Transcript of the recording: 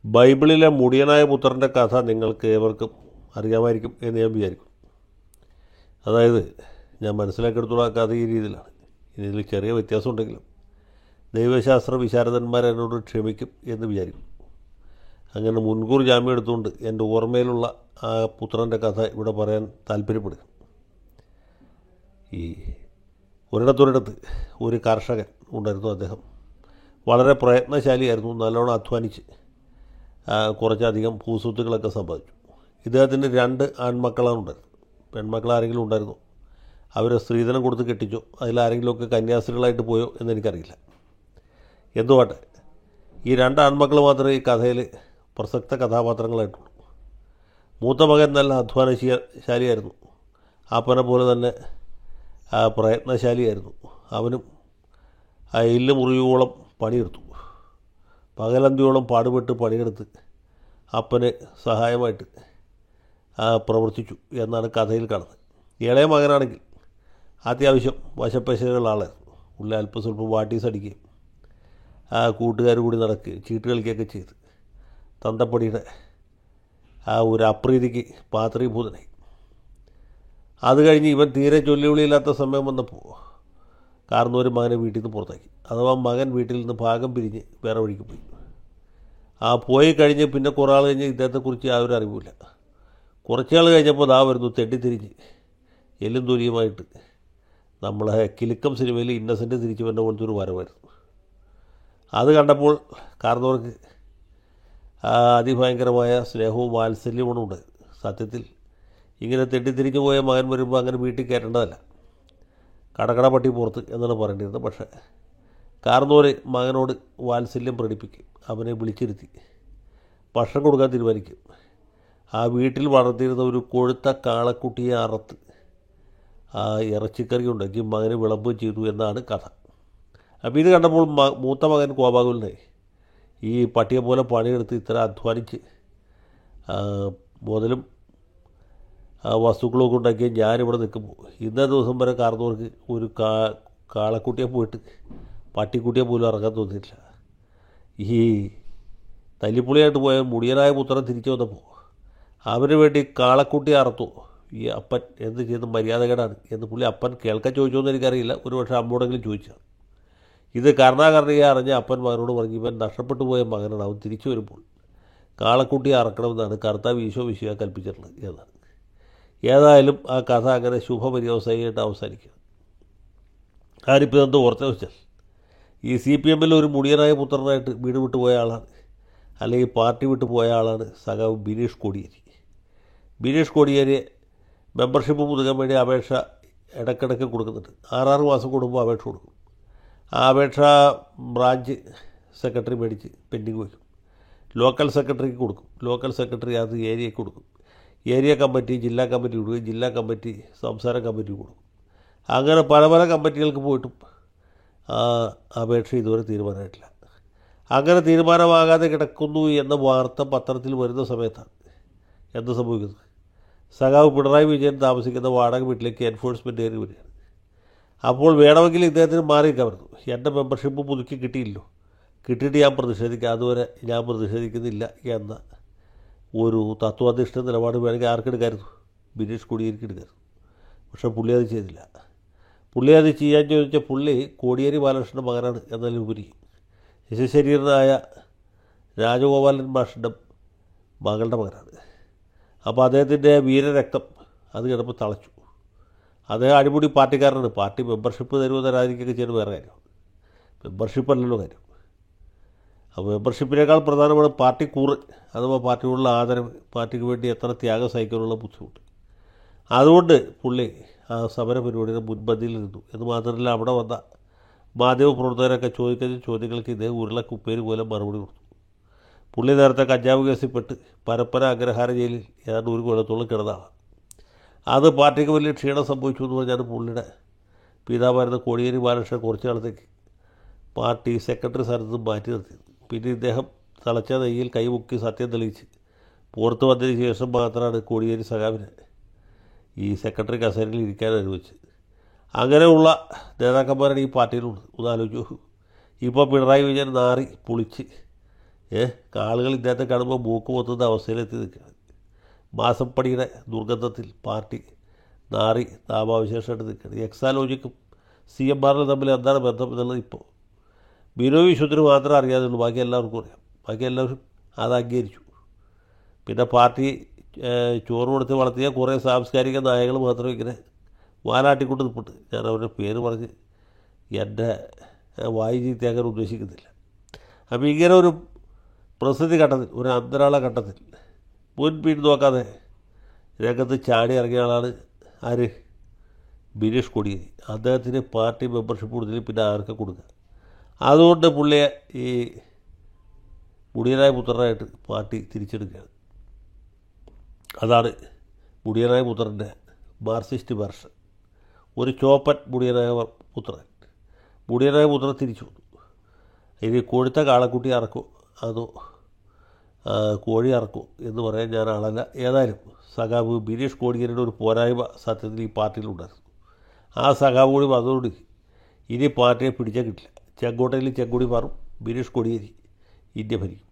ബൈബിളിലെ മുടിയനായ പുത്രൻ്റെ കഥ നിങ്ങൾക്ക് ഏവർക്കും അറിയാമായിരിക്കും എന്ന് ഞാൻ വിചാരിക്കും അതായത് ഞാൻ മനസ്സിലാക്കിയെടുത്തുള്ള ആ കഥ ഈ രീതിയിലാണ് ഇനി ഇതിൽ ചെറിയ വ്യത്യാസമുണ്ടെങ്കിലും ദൈവശാസ്ത്ര വിശാരദന്മാർ എന്നോട് ക്ഷമിക്കും എന്ന് വിചാരിക്കും അങ്ങനെ മുൻകൂർ ജാമ്യം എടുത്തുകൊണ്ട് എൻ്റെ ഓർമ്മയിലുള്ള ആ പുത്രൻ്റെ കഥ ഇവിടെ പറയാൻ താല്പര്യപ്പെടുക ഈ ഒരിടത്തൊരിടത്ത് ഒരു കർഷകൻ ഉണ്ടായിരുന്നു അദ്ദേഹം വളരെ പ്രയത്നശാലിയായിരുന്നു നല്ലോണം അധ്വാനിച്ച് ആ, കുറച്ചധികം ഭൂസ്വത്തുക്കളൊക്കെ സമ്പാദിച്ചു ഇദ്ദേഹത്തിന് രണ്ട് ആൺമക്കളാണ് ഉണ്ടായിരുന്നത് പെൺമക്കൾ ആരെങ്കിലും ഉണ്ടായിരുന്നു അവരെ സ്ത്രീധനം കൊടുത്ത് കെട്ടിച്ചോ അതിലാരെങ്കിലുമൊക്കെ കന്യാസ്ത്രീകളായിട്ട് പോയോ എന്നെനിക്കറിയില്ല എന്തുവാട്ടെ ഈ രണ്ട് ആൺമക്കൾ മാത്രമേ ഈ കഥയിൽ പ്രസക്ത കഥാപാത്രങ്ങളായിട്ടുള്ളൂ മൂത്ത മകൻ നല്ല അധ്വാനശാലിയായിരുന്നു അപ്പനെ പോലെ തന്നെ ആ, പ്രയത്നശാലിയായിരുന്നു അവനും ആ ഇല്ല് മുറിയോളം പണിയെടുത്തു പകലന്തിയോളം പാടുപെട്ട് പണിയെടുത്ത് അപ്പന് സഹായമായിട്ട് ആ, പ്രവർത്തിച്ചു എന്നാണ് കഥയിൽ കാണുന്നത് ഇളയ മകനാണെങ്കിൽ അത്യാവശ്യം വശപ്പശകളുള്ള ആളായിരുന്നു ഉള്ള അല്പം സ്വല്പം വാട്ടീസ് അടിക്കുകയും ആ കൂട്ടുകാർ കൂടി നടക്കുകയും ചീട്ട് കളിക്കുകയൊക്കെ ചെയ്ത് തന്തപ്പടിയുടെ ആ ഒരു അപ്രീതിക്ക് പാത്രീഭൂതനായി അത് കഴിഞ്ഞ് ഇവൻ തീരെ ചൊല്ലുവിളിയില്ലാത്ത സമയം വന്നപ്പോൾ കാർന്നൂർ മകനെ വീട്ടിൽ നിന്ന് പുറത്താക്കി അഥവാ മകൻ വീട്ടിൽ നിന്ന് ഭാഗം പിരിഞ്ഞ് വേറെ വഴിക്ക് പോയി ആ പോയി കഴിഞ്ഞ് പിന്നെ കുറേ ആൾ കഴിഞ്ഞ് ഇദ്ദേഹത്തെക്കുറിച്ച് ആ ഒരു അറിവില്ല കുറച്ച് നാൾ കഴിഞ്ഞപ്പോൾ ദാ വരുന്നു തെണ്ടിത്തിരിഞ്ഞ് എല്ലും തൊലിയുമായിട്ട് നമ്മളെ കിലുക്കം സിനിമയിൽ ഇന്നസെൻ്റ് തിരിച്ചു വന്ന പോലത്തെ ഒരു വരവായിരുന്നു അത് കണ്ടപ്പോൾ കാർന്നവർക്ക് ആ അതിഭയങ്കരമായ സ്നേഹവും വാത്സല്യവും ഉണ്ട് സത്യത്തിൽ ഇങ്ങനെ തെണ്ടിത്തിരിഞ്ഞു പോയ മകൻ വരുമ്പോൾ അങ്ങനെ വീട്ടിൽ കയറ്റേണ്ടതല്ല കടകട പട്ടി പുറത്ത് എന്നാണ് പറയേണ്ടിയിരുന്നത് പക്ഷേ കാർന്നോര് മകനോട് വാത്സല്യം പ്രകടിപ്പിക്കും അവനെ വിളിച്ചിരുത്തി ഭക്ഷണം കൊടുക്കാൻ തീരുമാനിക്കും ആ വീട്ടിൽ വളർത്തിയിരുന്ന ഒരു കൊഴുത്ത കാളക്കുട്ടിയെ അറുത്ത് ആ ഇറച്ചിക്കറി ഉണ്ടാക്കി മകന് വിളമ്പുകയും ചെയ്തു എന്നാണ് കഥ അപ്പോൾ ഇത് കണ്ടപ്പോൾ മ മൂത്ത മകൻ കോപാകുലനായി ഈ പട്ടിയെ പോലെ പണിയെടുത്ത് ഇത്ര അധ്വാനിച്ച് ആ, മുതലും ആ വസ്തുക്കളൊക്കെ ഉണ്ടാക്കിയ ഞാനിവിടെ നിൽക്കുമ്പോൾ ഇന്നേ ദിവസം വരെ കാർന്നവർക്ക് ഒരു കാ കാളക്കുട്ടിയെ പോയിട്ട് പട്ടിക്കുട്ടിയെ പോലും ഇറങ്ങാൻ തോന്നിയിട്ടില്ല ഈ തല്ലിപ്പുളിയായിട്ട് പോയ മുടിയനായ പുത്രൻ തിരിച്ചു വന്നപ്പോൾ അവന് വേണ്ടി കാളക്കുട്ടി അറുത്തു ഈ അപ്പൻ എന്ത് ചെയ്ത് മര്യാദകേടാണ് എന്ന് പുള്ളി അപ്പൻ കേൾക്കാൻ ചോദിച്ചോന്ന് എനിക്കറിയില്ല ഒരു പക്ഷേ അമ്മോടെങ്കിലും ചോദിച്ചതാണ് ഇത് കർണാകർണിയെ അറിഞ്ഞ അപ്പൻ മകനോട് പറഞ്ഞു ഇവൻ നഷ്ടപ്പെട്ടു പോയ മകനാണ് അവൻ തിരിച്ചു വരുമ്പോൾ കാളക്കുട്ടി അറക്കണമെന്നാണ് കർത്താവ് ഈശോ വിശുക കൽപ്പിച്ചിട്ടുള്ളത് എന്നാണ് ഏതായാലും ആ കഥ അങ്ങനെ ശുഭപര്യവസായിയായിട്ട് അവസാനിക്കുക ആരിപ്പോൾ എന്ത് ഓർത്ത് വെച്ചാൽ ഈ സി പി എമ്മിൽ ഒരു മുടിയനായ പുത്രനായിട്ട് വീട് വിട്ടു പോയ ആളാണ് അല്ലെങ്കിൽ പാർട്ടി വിട്ടു പോയ ആളാണ് സഖാവ് ബിനീഷ് കോടിയേരി ബിനീഷ് കോടിയേരി മെമ്പർഷിപ്പ് പുതുക്കാൻ വേണ്ടി അപേക്ഷ ഇടയ്ക്കിടയ്ക്ക് കൊടുക്കുന്നുണ്ട് ആറാറ് മാസം കൂടുമ്പോൾ അപേക്ഷ കൊടുക്കും ആ അപേക്ഷ ബ്രാഞ്ച് സെക്രട്ടറി മേടിച്ച് പെൻഡിങ് വയ്ക്കും ലോക്കൽ സെക്രട്ടറിക്ക് കൊടുക്കും ലോക്കൽ സെക്രട്ടറി അത് ഏരിയയ്ക്ക് കൊടുക്കും ഏരിയ കമ്മിറ്റി ജില്ലാ കമ്മിറ്റി കൊടുക്കും ജില്ലാ കമ്മിറ്റി സംസ്ഥാന കമ്മിറ്റി കൊടുക്കും അങ്ങനെ പല പല കമ്മിറ്റികൾക്ക് പോയിട്ടും ആ അപേക്ഷ ഇതുവരെ തീരുമാനമായിട്ടില്ല അങ്ങനെ തീരുമാനമാകാതെ കിടക്കുന്നു എന്ന വാർത്ത പത്രത്തിൽ വരുന്ന സമയത്താണ് എന്ത് സംഭവിക്കുന്നത് സഖാവ് പിണറായി വിജയൻ താമസിക്കുന്ന വാടക വീട്ടിലേക്ക് എൻഫോഴ്സ്മെൻറ്റ് കയറി വരികയാണ് അപ്പോൾ വേണമെങ്കിൽ ഇദ്ദേഹത്തിന് മാറി നിൽക്കാമായിരുന്നു എൻ്റെ മെമ്പർഷിപ്പ് പുതുക്കി കിട്ടിയില്ലോ കിട്ടിയിട്ട് ഞാൻ പ്രതിഷേധിക്കാം അതുവരെ ഞാൻ പ്രതിഷേധിക്കുന്നില്ല എന്ന ഒരു തത്വാധിഷ്ഠ നിലപാട് വേണമെങ്കിൽ ആർക്കെടുക്കായിരുന്നു ബിനീഷ് കോടിയേരിക്ക് എടുക്കായിരുന്നു പക്ഷേ പുള്ളി അത് ചെയ്തില്ല പുള്ളി അത് ചെയ്യാൻ ചോദിച്ച പുള്ളി കോടിയേരി ബാലകൃഷ്ണൻ്റെ മകനാണ് എന്നതിലുപരി യശശരീരനായ രാജഗോപാലൻ മാഷിൻ്റെ മകളുടെ മകനാണ് അപ്പോൾ അദ്ദേഹത്തിൻ്റെ വീരരക്തം അത് കിടപ്പോൾ തളച്ചു അദ്ദേഹം അടിമുടി പാർട്ടിക്കാരനാണ് പാർട്ടി മെമ്പർഷിപ്പ് തരുമോ തരാതിരിക്കുകയൊക്കെ ചെയ്യുന്നത് വേറെ കാര്യമാണ് മെമ്പർഷിപ്പ് അല്ലല്ലോ കാര്യം അപ്പോൾ മെമ്പർഷിപ്പിനേക്കാൾ പ്രധാനമാണ് പാർട്ടി കൂറ് അഥവാ പാർട്ടിയോടുള്ള ആദരവ് പാർട്ടിക്ക് വേണ്ടി എത്ര ത്യാഗം സഹിക്കാനുള്ള ബുദ്ധിമുട്ട് അതുകൊണ്ട് പുള്ളി ആ സമര പരിപാടിയുടെ മുൻപന്തിയിലിരുന്നു എന്ന് മാത്രമല്ല അവിടെ വന്ന മാധ്യമപ്രവർത്തകരൊക്കെ ചോദിക്കുന്ന ചോദ്യങ്ങൾക്ക് ഇദ്ദേഹം ഉരുളക്കുപ്പേര് പോലെ മറുപടി കൊടുത്തു പുള്ളി നേരത്തെ കഞ്ചാവ് കേസിൽപ്പെട്ട് പരപ്പര അഗ്രഹാര ജയിലിൽ ഏതാണ്ട് ഒരു കൊല്ലത്തോളം കിടന്നതാണ് അത് പാർട്ടിക്ക് വലിയ ക്ഷീണം സംഭവിച്ചു എന്ന് പറഞ്ഞാൽ പുള്ളിയുടെ പിതാവായിരുന്ന കോടിയേരി ബാലകൃഷ്ണൻ കുറച്ച് കാലത്തേക്ക് പാർട്ടി സെക്രട്ടറി സ്ഥാനത്ത് നിന്ന് മാറ്റി നിർത്തിയത് പിന്നെ ഇദ്ദേഹം തളച്ച നെയ്യിൽ കൈമുക്കി സത്യം തെളിയിച്ച് പുറത്തു വന്നതിന് ശേഷം മാത്രമാണ് കോടിയേരി സഖാവിന് ഈ സെക്രട്ടറി കസേരയിൽ ഇരിക്കാൻ അനുവദിച്ചത് അങ്ങനെയുള്ള നേതാക്കന്മാരാണ് ഈ പാർട്ടിയിലുള്ളത് ഒന്നാലോചിച്ചു ഇപ്പോൾ പിണറായി വിജയൻ നാറി പൊളിച്ച് ഏ ആളുകൾ ഇദ്ദേഹത്തെ കാണുമ്പോൾ മൂക്ക് പൊത്തുന്ന അവസ്ഥയിലെത്തി നിൽക്കുകയാണ് മാസപ്പടിയുടെ ദുർഗന്ധത്തിൽ പാർട്ടി നാറി നാമാവിശേഷമായിട്ട് നിൽക്കുകയാണ് എക്സാലോജിക്കും സി എം ആറിലും തമ്മിൽ എന്താണ് ബന്ധം എന്നുള്ളത് ഇപ്പോൾ ബിനോയ് വിശ്വത്തിന് മാത്രമേ അറിയാതുള്ളൂ ബാക്കി എല്ലാവർക്കും അറിയാം ബാക്കി എല്ലാവരും അത് അംഗീകരിച്ചു പിന്നെ പാർട്ടി ഏഹ്, ചോറ് കൊടുത്ത് വളർത്തിയ കുറേ സാംസ്കാരിക നായകൾ മാത്രം ഇങ്ങനെ വാലാട്ടിക്കൊണ്ട് നിൽപ്പുണ്ട് ഞാൻ അവരുടെ പേര് പറഞ്ഞ് എൻ്റെ ഏഹ്, വായി ചീത്തയാക്കാൻ ഉദ്ദേശിക്കുന്നില്ല അപ്പോൾ ഇങ്ങനെ ഒരു പ്രസിദ്ധി ഘട്ടത്തിൽ ഒരു അന്തരാള ഘട്ടത്തിൽ മുൻപിൻ നോക്കാതെ രംഗത്ത് ചാടി ഇറങ്ങിയ ആളാണ് ആര് ബിനീഷ് കൊടിയേരി അദ്ദേഹത്തിന് പാർട്ടി മെമ്പർഷിപ്പ് കൊടുത്തില്ല പിന്നെ ആർക്ക് കൊടുക്കുക അതുകൊണ്ട് പുള്ളിയെ ഈ മുടിയനായ പുത്രനായിട്ട് പാർട്ടി തിരിച്ചെടുക്കുകയാണ് അതാണ് മുടിയനായ പുത്രൻ്റെ മാർക്സിസ്റ്റ് വെർഷൻ ഒരു ചോപ്പൻ മുടിയനായ വർ- പുത്രൻ മുടിയനായ പുത്രൻ തിരിച്ചു വന്നു ഇനി കൊഴുത്ത കാളക്കുട്ടി ഇറക്കും അതോ ആ, കോഴി ഇറക്കും എന്ന് പറയാൻ ഞാൻ ആളല്ല ഏതായാലും സഖാവ് ബിനീഷ് കോടിയേരിയുടെ ഒരു പോരായ്മ സത്യത്തിൽ ഈ പാർട്ടിയിലുണ്ടായിരുന്നു ആ സഖാവ് കൂടി വന്നതുകൊണ്ട് ഇനി പാർട്ടിയെ പിടിച്ചാൽ കിട്ടില്ല ചെങ്കോട്ടയിൽ ചെങ്കൊടി മാറും ബിനീഷ് കോടിയേരി ഇന്ത്യ ഭരിക്കും